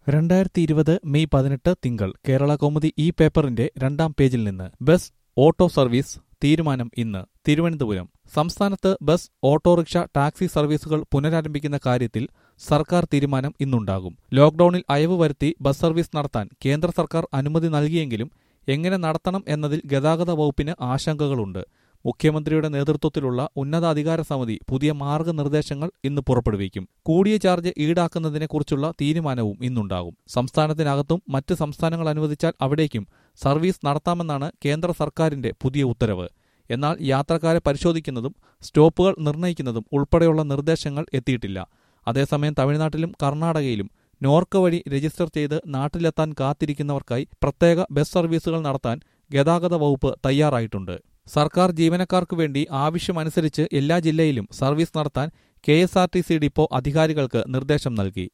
രണ്ടായിരത്തി ഇരുപത് മെയ് പതിനെട്ട് തിങ്കൾ കേരള കൗമുദി ഈ പേപ്പറിന്റെ രണ്ടാം പേജിൽ നിന്ന് ബസ് ഓട്ടോ സർവീസ് തീരുമാനം ഇന്ന് തിരുവനന്തപുരം സംസ്ഥാനത്ത് ബസ് ഓട്ടോറിക്ഷ ടാക്സി സർവീസുകൾ പുനരാരംഭിക്കുന്ന കാര്യത്തിൽ സർക്കാർ തീരുമാനം ഇന്നുണ്ടാകും ലോക്ഡൌണിൽ അയവ് വരുത്തി ബസ് സർവീസ് നടത്താൻ കേന്ദ്ര സർക്കാർ അനുമതി നൽകിയെങ്കിലും എങ്ങനെ നടത്തണം എന്നതിൽ ഗതാഗത വകുപ്പിന് ആശങ്കകളുണ്ട് മുഖ്യമന്ത്രിയുടെ നേതൃത്വത്തിലുള്ള ഉന്നതാധികാര സമിതി പുതിയ മാർഗനിർദ്ദേശങ്ങൾ ഇന്ന് പുറപ്പെടുവിക്കും കൂടിയ ചാർജ് ഈടാക്കുന്നതിനെക്കുറിച്ചുള്ള തീരുമാനവും ഇന്നുണ്ടാകും സംസ്ഥാനത്തിനകത്തും മറ്റ് സംസ്ഥാനങ്ങൾ അനുവദിച്ചാൽ അവിടേക്കും സർവീസ് നടത്താമെന്നാണ് കേന്ദ്ര സർക്കാരിന്റെ പുതിയ ഉത്തരവ് എന്നാൽ യാത്രക്കാരെ പരിശോധിക്കുന്നതും സ്റ്റോപ്പുകൾ നിർണ്ണയിക്കുന്നതും ഉൾപ്പെടെയുള്ള നിർദ്ദേശങ്ങൾ എത്തിയിട്ടില്ല അതേസമയം തമിഴ്നാട്ടിലും കർണാടകയിലും നോർക്ക വഴി രജിസ്റ്റർ ചെയ്ത് നാട്ടിലെത്താൻ കാത്തിരിക്കുന്നവർക്കായി പ്രത്യേക ബസ് സർവീസുകൾ നടത്താൻ ഗതാഗത വകുപ്പ് തയ്യാറായിട്ടുണ്ട് സർക്കാർ ജീവനക്കാർക്ക് വേണ്ടി ആവശ്യമനുസരിച്ച് എല്ലാ ജില്ലയിലും സർവീസ് നടത്താൻ K S R T C depot അധികാരികൾക്ക് നിർദ്ദേശം നൽകി